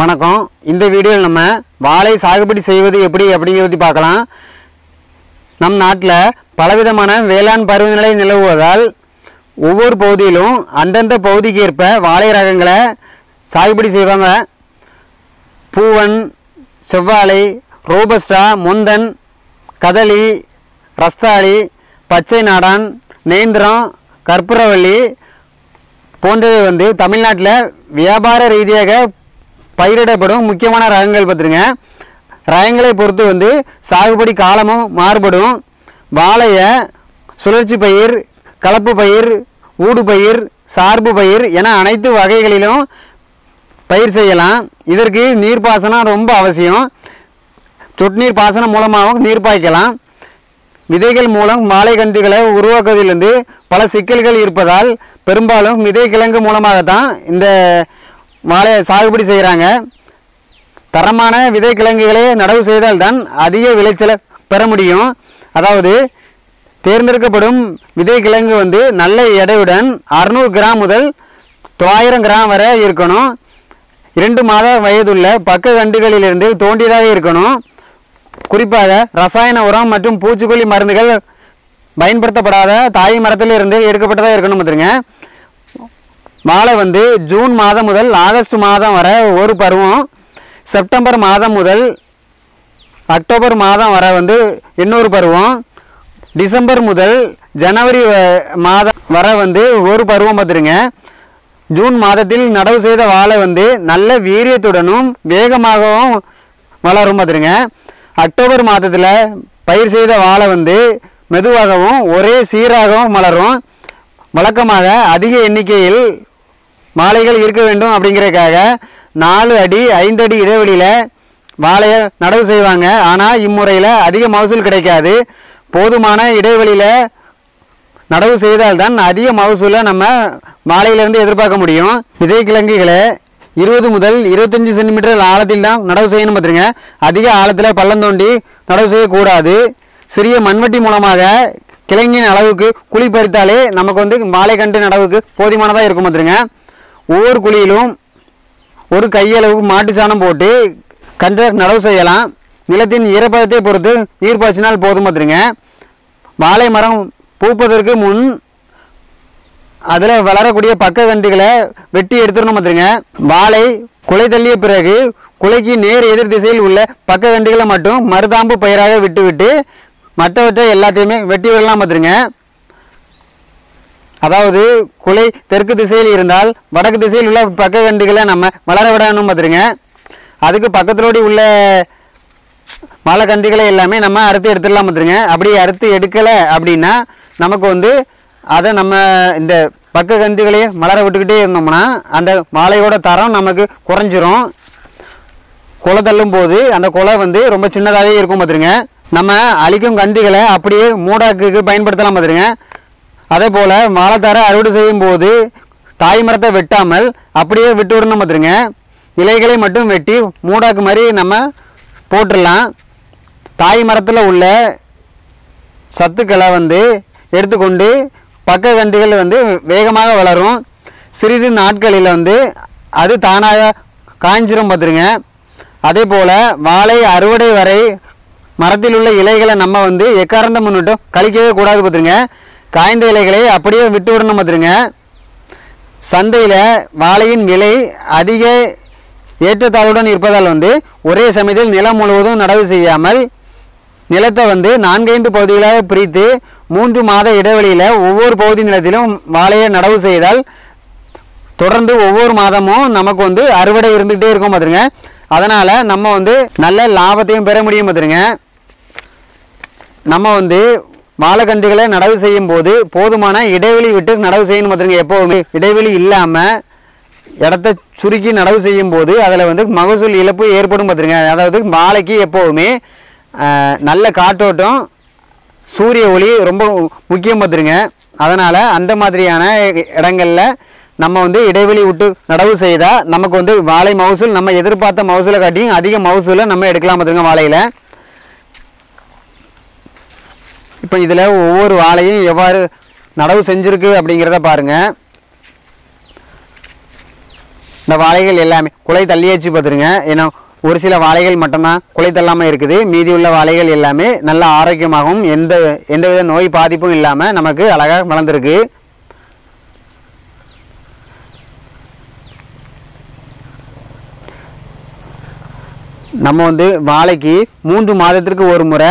வணக்கம் இந்த வீடியோவில் நம்ம வாழை சாகுபடி செய்வது எப்படி அப்படிங்கிறத பற்றி பார்க்கலாம் நம் நாட்டில் பலவிதமான வேளாண் பருவநிலை நிலவுவதால் ஒவ்வொரு பகுதியிலும் அந்தந்த பகுதிக்கு ஏற்ப வாழை ரகங்களை சாகுபடி செய்வாங்க பூவன் செவ்வாழை ரோபஸ்டா முந்தன் கதளி ரஸ்தாளி பச்சை நாடான் நேந்திரம் கற்பூரவள்ளி போன்றவை வந்து தமிழ்நாட்டில் வியாபார ரீதியாக பயிரிடப்படும் முக்கியமான ரகங்கள் பார்த்துருங்க ரகங்களை பொறுத்து வந்து சாகுபடி காலமும் மாறுபடும் வாழையை சுழற்சி பயிர் கலப்பு பயிர் ஊடு பயிர் சார்பு பயிர் என அனைத்து வகைகளிலும் பயிர் செய்யலாம் இதற்கு நீர்ப்பாசனம் ரொம்ப அவசியம் சொட்டு நீர் பாசனம் மூலமாகவும் நீர் பாய்க்கலாம் விதைகள் மூலம் வாழை கன்றுகளை உருவாக்குவதிலிருந்து பல சிக்கல்கள் இருப்பதால் பெரும்பாலும் விதை கிழங்கு மூலமாகத்தான் இந்த வாழை சாகுபடி செய்கிறாங்க தரமான விதை கிழங்குகளை நடவு செய்தால்தான் அதிக விளைச்சலை பெற முடியும் அதாவது தேர்ந்தெடுக்கப்படும் விதை கிழங்கு வந்து நல்ல எடையுடன் அறுநூறு கிராம் முதல் தொள்ளாயிரம் கிராம் வரை இருக்கணும் இரண்டு மாத வயதுள்ள பக்க கண்டுகளிலிருந்து தோண்டியதாக இருக்கணும் குறிப்பாக ரசாயன உரம் மற்றும் பூச்சிக்கொல்லி மருந்துகள் பயன்படுத்தப்படாத தாய் மரத்திலிருந்து எடுக்கப்பட்டதாக இருக்கணும் பார்த்துருங்க வாழை வந்து ஜூன் மாதம் முதல் ஆகஸ்ட் மாதம் வரை ஒரு பருவம் செப்டம்பர் மாதம் முதல் அக்டோபர் மாதம் வரை வந்து இன்னொரு பருவம் டிசம்பர் முதல் ஜனவரி வ- மாதம் வரை வந்து ஒரு பருவம் பார்த்துருங்க ஜூன் மாதத்தில் நடவு செய்த வாழை வந்து நல்ல வீரியத்துடனும் வேகமாகவும் வளரும் பார்த்துருங்க அக்டோபர் மாதத்தில் பயிர் செய்த வாழை வந்து மெதுவாகவும் ஒரே சீராகவும் வளரும் வழக்கமாக அதிக எண்ணிக்கையில் மாலைகள் இருக்க வேண்டும் அப்படிங்கிறதுக்காக நாலு அடி ஐந்து அடி இடைவெளியில் வாழையை நடவு செய்வாங்க ஆனால் இம்முறையில் அதிக மகசூல் கிடைக்காது போதுமான இடைவெளியில் நடவு செய்தால்தான் அதிக மகசூலை நம்ம வாழையிலிருந்து எதிர்பார்க்க முடியும் விதை கிழங்குகளை இருபது முதல் இருபத்தஞ்சி சென்டிமீட்டர் ஆழத்தில் தான் நடவு செய்யணும் பார்த்துருங்க அதிக ஆழத்தில் பள்ளம் தோண்டி நடவு செய்யக்கூடாது சிறிய மண்வெட்டி மூலமாக கிழங்கின் அளவுக்கு குழி பறித்தாலே நமக்கு வந்து வாழைக்கன்று நடவுக்கு போதுமானதாக இருக்கும் பார்த்துருங்க ஒவ்வொரு குழியிலும் ஒரு கையளவுக்கு மாட்டு சாணம் போட்டு கன்றை நடவு செய்யலாம் நிலத்தின் ஈரப்பதத்தை பொறுத்து நீர் பாய்ச்சினால் போதும் பார்த்துருங்க வாழை மரம் பூப்பதற்கு முன் அதில் வளரக்கூடிய பக்க கன்றுகளை வெட்டி எடுத்துடணும் பார்த்துருங்க வாழை குலை தள்ளிய பிறகு குலைக்கு நேர் எதிர் திசையில் உள்ள பக்க கன்றுகளை மட்டும் மருதாம்பு பயிராக விட்டு விட்டு மற்றவற்றை எல்லாத்தையுமே வெட்டி விடலாம் பார்த்துருங்க அதாவது குலை தெற்கு திசையில் இருந்தால் வடக்கு திசையில் உள்ள பக்க கண்டுகளை நம்ம வளர விடணும் பார்த்துருங்க அதுக்கு பக்கத்திலோடி உள்ள மலை கன்றுகளை எல்லாமே நம்ம அறுத்து எடுத்துடலாம் பார்த்துருங்க அப்படி அறுத்து எடுக்கலை அப்படின்னா நமக்கு வந்து அதை நம்ம இந்த பக்க கன்றுகளையே மலர விட்டுக்கிட்டே இருந்தோம்னா அந்த வாழையோட தரம் நமக்கு குறைஞ்சிரும் குலை தள்ளும் போது அந்த குலை வந்து ரொம்ப சின்னதாகவே இருக்கும் பார்த்துருங்க நம்ம அழிக்கும் கன்றுகளை அப்படியே மூடாக்குக்கு பயன்படுத்தலாம் பார்த்துருங்க அதே போல் வாழைத்தாரை அறுவடை செய்யும் போது தாய் மரத்தை வெட்டாமல் அப்படியே விட்டு விடணும் பார்த்துருங்க இலைகளை மட்டும் வெட்டி மூடாக்கு மாதிரி நம்ம போட்டுடலாம் தாய் மரத்தில் உள்ள சத்துக்களை வந்து எடுத்துக்கொண்டு பக்க கன்றுகள் வந்து வேகமாக வளரும் சிறிது நாட்களில் வந்து அது தானாக காய்ஞ்சிரும் பார்த்துருங்க அதே போல் வாழை அறுவடை வரை மரத்தில் உள்ள இலைகளை நம்ம வந்து எக்காரந்த முன்னிட்டும் கழிக்கவே கூடாது பார்த்துருங்க காய்ந்த இலைகளை அப்படியே விட்டு விடணும் பார்த்துருங்க சந்தையில் வாழையின் விலை அதிக ஏற்றத்தாழ்வுடன் இருப்பதால் வந்து ஒரே சமயத்தில் நிலம் முழுவதும் நடவு செய்யாமல் நிலத்தை வந்து நான்கைந்து பகுதிகளாக பிரித்து மூன்று மாத இடைவெளியில் ஒவ்வொரு பகுதி நிலத்திலும் வாழையை நடவு செய்தால் தொடர்ந்து ஒவ்வொரு மாதமும் நமக்கு வந்து அறுவடை இருந்துகிட்டே இருக்கும் பார்த்துருங்க அதனால் நம்ம வந்து நல்ல லாபத்தையும் பெற முடியும் பார்த்துருங்க நம்ம வந்து வாழைக்கன்றுகளை நடவு செய்யும் போது போதுமான இடைவெளி விட்டு நடவு செய்யணும் பார்த்துருங்க எப்போவுமே இடைவெளி இல்லாமல் இடத்த சுருக்கி நடவு செய்யும் போது அதில் வந்து மகசூல் இழப்பு ஏற்படும் பார்த்துருங்க அதாவது வாழைக்கு எப்போவுமே ஆஹ், நல்ல காற்றோட்டம் சூரிய ஒளி ரொம்ப முக்கியம் பார்த்துருங்க அதனால் அந்த மாதிரியான இடங்களில் நம்ம வந்து இடைவெளி விட்டு நடவு செய்தால் நமக்கு வந்து வாழை மகசூல் நம்ம எதிர்பார்த்த மகசூலை காட்டியும் அதிக மகசூலை நம்ம எடுக்கலாம் பார்த்துருங்க வாழையில் இப்போ இதில் ஒவ்வொரு வாழையும் எவ்வாறு நடவு செஞ்சுருக்கு அப்படிங்கிறத பாருங்கள் இந்த வாழைகள் எல்லாமே குலை தள்ளியாச்சு பார்த்துருங்க ஏன்னா ஒரு சில வாழைகள் மட்டும்தான் குலை தள்ளாமல் இருக்குது மீதி உள்ள வாழைகள் எல்லாமே நல்ல ஆரோக்கியமாகவும் எந்த எந்தவித நோய் பாதிப்பும் இல்லாமல் நமக்கு அழகாக வளர்ந்துருக்கு நம்ம வந்து வாழைக்கு மூன்று மாதத்திற்கு ஒரு முறை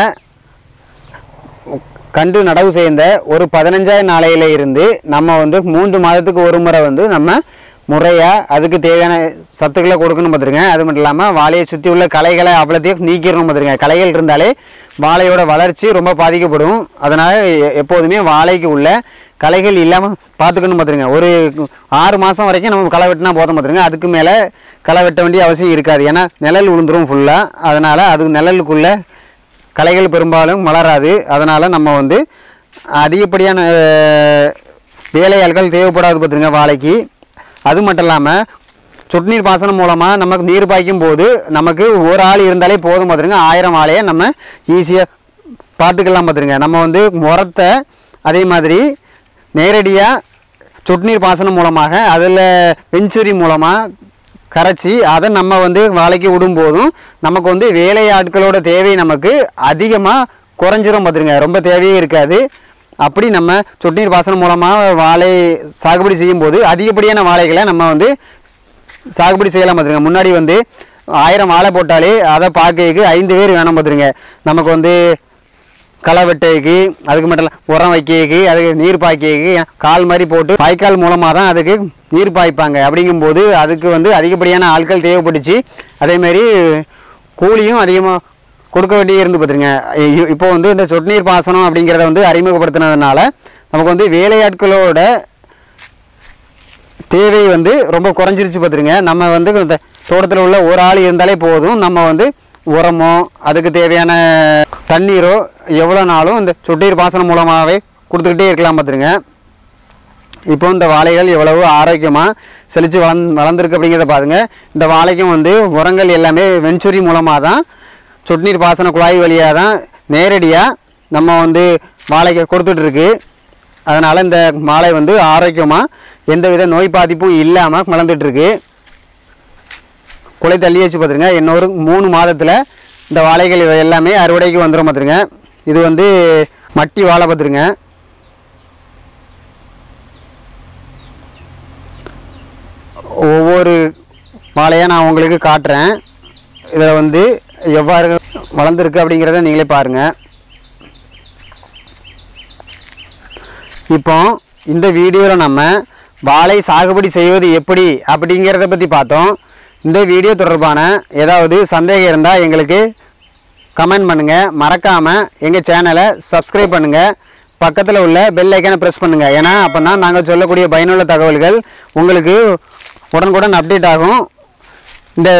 கன்று நடவு செய்த ஒரு பதினஞ்சாயிரம் நாளையில இருந்து நம்ம வந்து மூன்று மாதத்துக்கு ஒரு முறை வந்து நம்ம முறையாக அதுக்கு தேவையான சத்துக்களை கொடுக்கணும் பார்த்துருங்க அது மட்டும் இல்லாமல் வாழையை சுற்றி உள்ள களைகளை அவ்வளோத்தையும் நீக்கிடணும் பார்த்துருங்க களைகள் இருந்தாலே வாழையோட வளர்ச்சி ரொம்ப பாதிக்கப்படும் அதனால் எ- எப்போதுமே வாழைக்கு உள்ள களைகள் இல்லாமல் பார்த்துக்கணும் பார்த்துருங்க ஒரு ஆறு மாதம் வரைக்கும் நம்ம களை வெட்டினா போதும் பார்த்துருங்க அதுக்கு மேலே களை வெட்ட வேண்டிய அவசியம் இருக்காது ஏன்னா நிழல் விழுந்துரும் ஃபுல்லாக அதனால் அது நிழலுக்குள்ளே களைகள் பெரும்பாலும் வளராது அதனால் நம்ம வந்து அதிகப்படியான அஹ், வேலையாட்கள் தேவைப்படாது பார்த்துருங்க வாழைக்கு அது மட்டும் இல்லாமல் சொட்டு நீர் பாசனம் மூலமாக நமக்கு நீர் பாய்க்கும் போது நமக்கு ஒரு ஆள் இருந்தாலே போதும் பார்த்துருங்க ஆயிரம் வாழையை நம்ம ஈஸியாக பார்த்துக்கலாம் பார்த்துருங்க நம்ம வந்து உரத்தை அதே மாதிரி நேரடியாக சொட்டு நீர் பாசனம் மூலமாக அதில் வெஞ்சுரி மூலமாக கரைச்சி அதை நம்ம வந்து வாழைக்கு விடும்போதும் நமக்கு வந்து வேலையாட்களோட தேவை நமக்கு அதிகமாக குறைஞ்சிரும் பார்த்துருங்க ரொம்ப தேவையே இருக்காது அப்படி நம்ம சொட்டு நீர் பாசனம் மூலமாக வாழை சாகுபடி செய்யும்போது அதிகப்படியான வாழைகளை நம்ம வந்து சாகுபடி செய்யலாம் பார்த்துருங்க முன்னாடி வந்து ஆயிரம் வாழை போட்டாலே அதை பார்க்கறதுக்கு ஐந்து பேர் வேணும் பார்த்துருங்க நமக்கு வந்து களை வெட்டைக்கு அதுக்கு மட்டும் இல்ல, உரம் வைக்கிறதுக்கு அதுக்கு நீர் பாய்க்கிறதுக்கு கால் மாதிரி போட்டு பாய்க்கால் மூலமாக தான் அதுக்கு நீர் பாய்ப்பாங்க அப்படிங்கும்போது அதுக்கு வந்து அதிகப்படியான ஆட்கள் தேவைப்பட்டுச்சு அதேமாரி கூலியும் அதிகமாக கொடுக்க வேண்டிய இருந்து பார்த்துருங்க இ- இப்போ வந்து இந்த சொட்டு நீர் பாசனம் அப்படிங்கிறத வந்து அறிமுகப்படுத்தினதுனால நமக்கு வந்து வேலையாட்களோட தேவை வந்து ரொம்ப குறைஞ்சிருச்சு பார்த்துருங்க நம்ம வந்து இந்த தோட்டத்தில் உள்ள ஒரு ஆள் இருந்தாலே போதும் நம்ம வந்து உரமோ அதுக்கு தேவையான தண்ணீரோ எவ்வளோ நாளும் இந்த சொட்டீர் பாசனம் மூலமாகவே கொடுத்துக்கிட்டே இருக்கலாம் பார்த்துருங்க இப்போ இந்த வாழைகள் எவ்வளவு ஆரோக்கியமாக செழித்து வளர்ந் வளர்ந்துருக்கு அப்படிங்கிறத பாருங்க இந்த வாழைக்கும் வந்து உரங்கள் எல்லாமே வெஞ்சுரி மூலமாக தான் சொட்டு நீர் பாசன குழாய் வழியாக தான் நேரடியாக நம்ம வந்து வாழைக்கு கொடுத்துட்ருக்கு அதனால் இந்த வாழை வந்து ஆரோக்கியமாக எந்தவித நோய் பாதிப்பும் இல்லாமல் வளர்ந்துட்டுருக்கு குலை தள்ளி வச்சு பார்த்துருங்க இன்னொரு மூணு மாதத்தில் இந்த வாழைகள் எல்லாமே அறுவடைக்கு வந்துடும் பார்த்துருங்க இது வந்து மட்டி வாழை பார்த்துருங்க ஒவ்வொரு வாழையாக நான் உங்களுக்கு காட்டுறேன் இதில் வந்து எவ்வாறு வளர்ந்துருக்கு அப்படிங்கிறத நீங்களே பாருங்கள் இப்போ இந்த வீடியோவில் நம்ம வாழை சாகுபடி செய்வது எப்படி அப்படிங்கிறத பற்றி பார்த்தோம் இந்த வீடியோ தொடர்பான ஏதாவது சந்தேகம் இருந்தால் எங்களுக்கு கமெண்ட் பண்ணுங்கள் மறக்காமல் எங்கள் சேனலை சப்ஸ்கிரைப் பண்ணுங்கள் பக்கத்தில் உள்ள பெல் ஐக்கனை ப்ரெஸ் பண்ணுங்கள் ஏன்னா அப்போ தான் நாங்கள் சொல்லக்கூடிய பயனுள்ள தகவல்கள் உங்களுக்கு உடனுக்குடன் அப்டேட் ஆகும் இந்த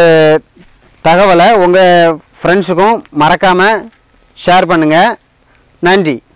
தகவலை உங்கள் ஃப்ரெண்ட்ஸுக்கும் மறக்காமல் ஷேர் பண்ணுங்கள் நன்றி